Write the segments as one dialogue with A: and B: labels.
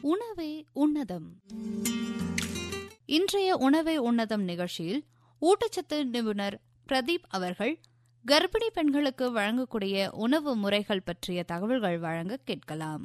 A: உணவே உன்னதம் இன்றைய உணவே உன்னதம் நிகழ்ச்சியில் ஊட்டச்சத்து நிபுணர் பிரதீப் அவர்கள் கர்ப்பிணி பெண்களுக்கு வழங்கக்கூடிய உணவு முறைகள் பற்றிய தகவல்கள் வழங்க கேட்கலாம்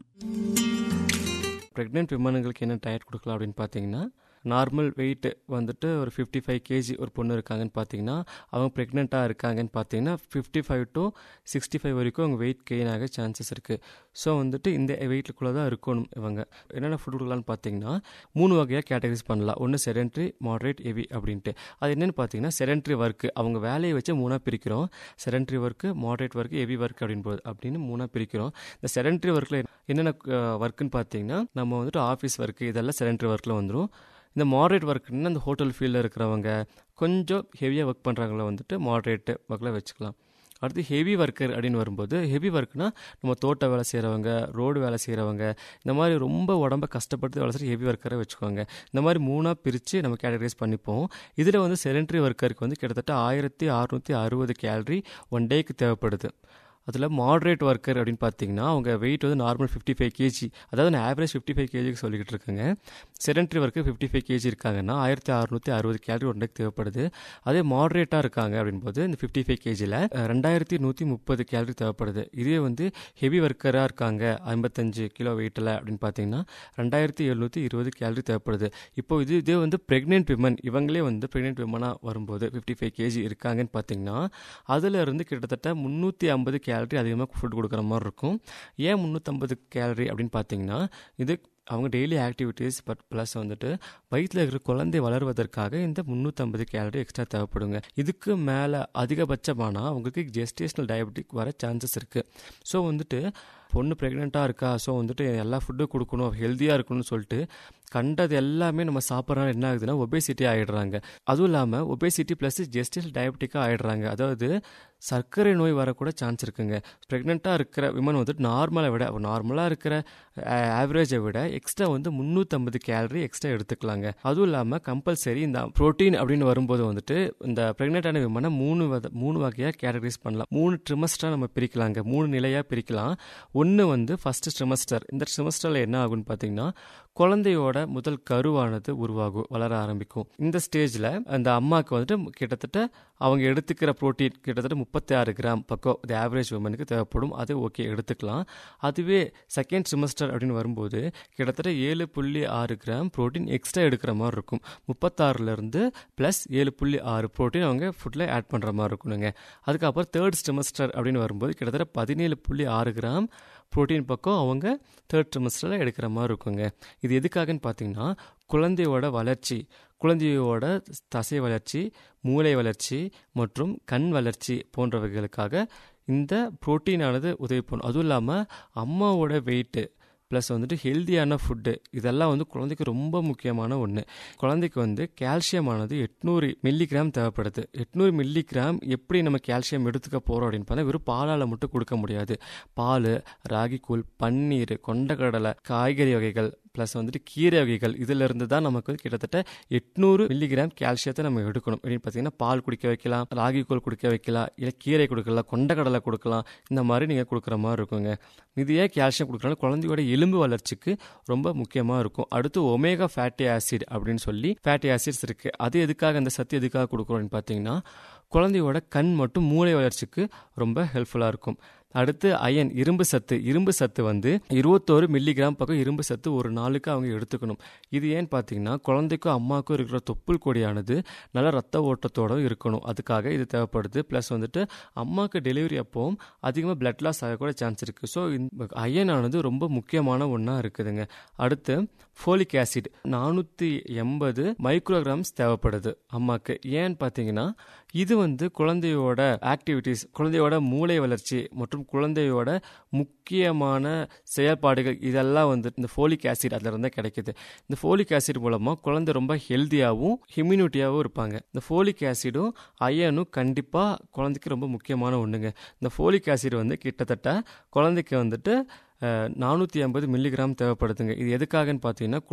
B: ப்ரெக்னென்ட் விமனுங்களுக்கு என்ன டயட் கொடுக்கலாம் அப்படின்னு பார்த்தீங்கன்னா நார்மல் வெயிட் வந்துட்டு ஒரு ஃபிஃப்டி ஃபைவ் கேஜி ஒரு பொண்ணு இருக்காங்கன்னு பார்த்தீங்கன்னா அவங்க ப்ரெக்னெண்ட்டாக இருக்காங்கன்னு பார்த்தீங்கன்னா fifty five to sixty five வரைக்கும் அவங்க வெயிட் கெயின் ஆக சான்சஸ் இருக்குது ஸோ வந்துட்டு இந்த வெயிட்டுக்குள்ளே தான் இருக்கணும் இவங்க என்னென்ன ஃபுட் கொடுக்கலான்னு பார்த்தீங்கன்னா மூணு வகையாக கேட்டகரிஸ் பண்ணலாம் ஒன்று செடென்ட்ரி மாடரேட் ஹெவி அப்படின்ட்டு அது என்னென்னு பார்த்தீங்கன்னா செடென்ட்ரி ஒர்க்கு அவங்க வேலையை வச்சு மூணாக பிரிக்கிறோம் sedentary work moderate work heavy work அப்படின்னு போது அப்படின்னு மூணாக பிரிக்கிறோம் இந்த செடென்ட்ரி ஒர்க்கில் என்னென்ன ஒர்க்குன்னு பார்த்தீங்கன்னா நம்ம வந்துட்டு ஆஃபீஸ் ஒர்க்கு இதெல்லாம் செடென்ட்ரி ஒர்க்கில் வந்துடும் இந்த மாடரேட் ஒர்க்குன்னா இந்த ஹோட்டல் ஃபீல்டில் இருக்கிறவங்க கொஞ்சம் ஹெவியாக ஒர்க் பண்ணுறவங்கள வந்துட்டு மாடரேட் ஒர்க்கில் வச்சுக்கலாம் அடுத்து ஹெவி ஒர்க்கர் அப்படின்னு வரும்போது ஹெவி ஒர்க்னா நம்ம தோட்ட வேலை செய்கிறவங்க ரோடு வேலை செய்கிறவங்க இந்த மாதிரி ரொம்ப உடம்ப கஷ்டப்பட்டு வேலை செய்கிற ஹெவி ஒர்க்கரை வச்சுக்கோங்க இந்த மாதிரி மூணாக பிரித்து நம்ம கேட்டகரைஸ் பண்ணிப்போம் இதில் வந்து செடென்ட்ரி ஒர்க்கருக்கு வந்து கிட்டத்தட்ட ஆயிரத்தி அறுநூற்றி அறுபது கேலரி ஒன் டேக்கு தேவைப்படுது அதில் மாட்ரேட் ஒர்க்கர் அப்படின்னு பார்த்தீங்கன்னா அவங்க வெயிட் வந்து நார்மல் ஃபிஃப்டி ஃபைவ் கேஜி அதாவது நான் ஆவரேஜ் ஃபிஃப்டி ஃபைவ் கேஜிக்கு சொல்லிக்கிட்டு இருக்கேங்க sedentary work fifty five KG இருக்காங்கன்னா ஆயிரத்தி அறுநூற்றி அறுபது கேலரி ஒன் டேக்கு தேவைப்படுது அதே மாட்ரேட்டாக இருக்காங்க அப்படின்போது இந்த ஃபிஃப்டி ஃபைவ் கேஜியில் ரெண்டாயிரத்தி நூற்றி முப்பது கேலரி தேவைப்படுது இதே வந்து ஹெவி ஒர்க்கராக இருக்காங்க ஐம்பத்தஞ்சு கிலோ வெயிட்டில் அப்படின்னு பார்த்தீங்கன்னா ரெண்டாயிரத்தி எழுநூற்றி இருபது கேலரி தேவைப்படுது இப்போ இது இதே வந்து ப்ரெக்னென்ட் விமன் இவங்களே வந்து ப்ரெக்னென்ட் விமனாக வரும்போது ஃபிஃப்டி ஃபைவ் கேஜி இருக்காங்கன்னு பார்த்தீங்கன்னா அதில் இருந்து கிட்டத்தட்ட முந்நூற்றி ஐம்பது கேலரி அதிகமாக ஃபுட் கொடுக்குற மாதிரி இருக்கும் ஏன் முந்நூற்றம்பது கேலரி அப்படின்னு பார்த்தீங்கன்னா இது அவங்க டெய்லி ஆக்டிவிட்டீஸ் பட் ப்ளஸ் வந்துட்டு வயிற்றில் இருக்கிற குழந்தை வளர்வதற்காக இந்த முந்நூற்றம்பது கேலரி எக்ஸ்ட்ரா தேவைப்படுங்க இதுக்கு மேலே அதிகபட்சமானால் அவங்களுக்கு ஜெஸ்டேஷனல் டயபெட்டிக் வர சான்சஸ் இருக்குது ஸோ வந்துட்டு பொண்ணு ப்ரெக்னெண்ட்டாக இருக்கா ஸோ வந்துட்டு எல்லா ஃபுட்டும் கொடுக்கணும் ஹெல்த்தியாக இருக்கணும்னு சொல்லிட்டு கண்டது எல்லாமே நம்ம சாப்பிட்றனால என்ன ஆகுதுன்னா ஒபேசிட்டி ஆகிடுறாங்க அதுவும் இல்லாமல் ஒபேசிட்டி ப்ளஸ் ஜெஸ்டிஸ் டயபெட்டிக்காக ஆகிடுறாங்க அதாவது சர்க்கரை நோய் வரக்கூட சான்ஸ் இருக்குங்க ப்ரெக்னெண்ட்டாக இருக்கிற விமன் வந்துட்டு நார்மலை விட நார்மலாக இருக்கிற ஆவரேஜை விட எக்ஸ்ட்ரா வந்து முந்நூற்றம்பது கேலரி எக்ஸ்ட்ரா எடுத்துக்கலாங்க அதுவும் இல்லாமல் கம்பல்சரி இந்த ப்ரோட்டீன் அப்படின்னு வரும்போது வந்துட்டு இந்த ப்ரெக்னென்ட்டான விமனை மூணு மூணு வகையாக கேட்டகரைஸ் பண்ணலாம் மூணு ட்ரிமஸ்டராக நம்ம பிரிக்கலாங்க மூணு நிலையாக பிரிக்கலாம் ஒன்று வந்து ஃபஸ்ட்டு ட்ரிமஸ்டர் இந்த ட்ரிமஸ்டரில் என்ன ஆகும்னு பார்த்தீங்கன்னா குழந்தையோட முதல் கருவானது உருவாகும் வளர ஆரம்பிக்கும் இந்த ஸ்டேஜில் அந்த அம்மாவுக்கு வந்துட்டு கிட்டத்தட்ட அவங்க எடுத்துக்கிற ப்ரோட்டீன் கிட்டத்தட்ட முப்பத்தி ஆறு கிராம் பக்கம் இது ஆவரேஜ் உமனுக்கு தேவைப்படும் அது ஓகே எடுத்துக்கலாம் அதுவே செகண்ட் செமஸ்டர் அப்படின்னு வரும்போது கிட்டத்தட்ட ஏழு புள்ளி ஆறு கிராம் ப்ரோட்டீன் எக்ஸ்ட்ரா எடுக்கிற மாதிரி இருக்கும் முப்பத்தாறுலேருந்து ப்ளஸ் ஏழு புள்ளி ஆறு ப்ரோட்டீன் அவங்க ஃபுட்டில் ஆட் பண்ணுற மாதிரி இருக்கணுங்க அதுக்கப்புறம் தேர்ட் செமஸ்டர் அப்படின்னு வரும்போது கிட்டத்தட்ட பதினேழு புள்ளி ஆறு கிராம் ப்ரோட்டீன் பக்கம் அவங்க தேர்ட் ட்ரிமஸ்டரில் எடுக்கிற மாதிரி இருக்குங்க இது எதுக்காகன்னு பார்த்தீங்கன்னா குழந்தையோட வளர்ச்சி குழந்தையோட தசை வளர்ச்சி மூளை வளர்ச்சி மற்றும் கண் வளர்ச்சி போன்றவைகளுக்காக இந்த புரோட்டீனானது உதவி பண்ணும் அதுவும் இல்லாமல் அம்மாவோட வெயிட்டு ப்ளஸ் வந்துட்டு ஹெல்த்தியான ஃபுட்டு இதெல்லாம் வந்து குழந்தைக்கு ரொம்ப முக்கியமான ஒன்று குழந்தைக்கு வந்து கால்சியமானது எட்நூறு மில்லிகிராம் தேவைப்படுது எட்நூறு மில்லிகிராம் எப்படி நம்ம கால்சியம் எடுத்துக்க போகிறோம் அப்படின்னு பார்த்தா வெறும் பாலால் மட்டும் கொடுக்க முடியாது பால் ராகிக்கூழ் பன்னீர் கொண்டக்கடலை காய்கறி வகைகள் ப்ளஸ் வந்துட்டு கீரை வகைகள் இதிலிருந்து தான் நமக்கு வந்து கிட்டத்தட்ட எட்நூறு மில்லிகிராம் கால்சியத்தை நம்ம எடுக்கணும் அப்படின்னு பார்த்தீங்கன்னா பால் குடிக்க வைக்கலாம் ராகிக்கூழ் குடிக்க வைக்கலாம் இல்லை கீரை கொடுக்கலாம் கொண்டக்கடலை கொடுக்கலாம் இந்த மாதிரி நீங்கள் கொடுக்குற மாதிரி இருக்குங்க இது ஏன் கால்சியம் கொடுக்குறனால குழந்தையோட எலும்பு வளர்ச்சிக்கு ரொம்ப முக்கியமாக இருக்கும் அடுத்து ஒமேகா ஃபேட்டி ஆசிட் அப்படின்னு சொல்லி ஃபேட்டி ஆசிட்ஸ் இருக்குது அது எதுக்காக அந்த சத்து எதுக்காக கொடுக்குறோம்னு பார்த்தீங்கன்னா குழந்தையோட கண் மற்றும் மூளை வளர்ச்சிக்கு ரொம்ப ஹெல்ப்ஃபுல்லாக இருக்கும் அடுத்து அயன் இரும்பு சத்து இரும்பு சத்து வந்து இருபத்தோரு மில்லிகிராம் பக்கம் இரும்பு சத்து ஒரு நாளுக்கு அவங்க எடுத்துக்கணும் இது ஏன்னு பார்த்தீங்கன்னா குழந்தைக்கும் அம்மாவுக்கும் இருக்கிற தொப்புள் கொடியானது நல்ல ரத்த ஓட்டத்தோட இருக்கணும் அதுக்காக இது தேவைப்படுது ப்ளஸ் வந்துட்டு அம்மாவுக்கு டெலிவரி அப்போவும் அதிகமாக பிளட் லாஸ் ஆகக்கூட சான்ஸ் இருக்குது ஸோ இந்த அயனானது ரொம்ப முக்கியமான ஒன்றா இருக்குதுங்க அடுத்து ஃபோலிக் ஆசிட் நானூற்றி எண்பது மைக்ரோகிராம்ஸ் தேவைப்படுது அம்மாவுக்கு ஏன்னு பார்த்தீங்கன்னா இது வந்து குழந்தையோட ஆக்டிவிட்டீஸ் குழந்தையோட மூளை வளர்ச்சி மற்றும் குழந்தையோட முக்கியமான செயல்பாடுகள் இதெல்லாம் வந்து இந்த ஃபோலிக் ஆசிட் அதில் இருந்தால் கிடைக்குது இந்த ஃபோலிக் ஆசிட் மூலமாக குழந்தை ரொம்ப ஹெல்த்தியாகவும் இம்யூனிட்டியாகவும் இருப்பாங்க இந்த ஃபோலிக் ஆசிடும் அயனும் கண்டிப்பாக குழந்தைக்கு ரொம்ப முக்கியமான ஒன்றுங்க இந்த ஃபோலிக் ஆசிட் வந்து கிட்டத்தட்ட குழந்தைக்கு வந்துட்டு நானூற்றி ஐம்பது மில்லிகிராம் தேவைப்படுதுங்க இது எதுக்காகன்னு பார்த்தீங்கன்னா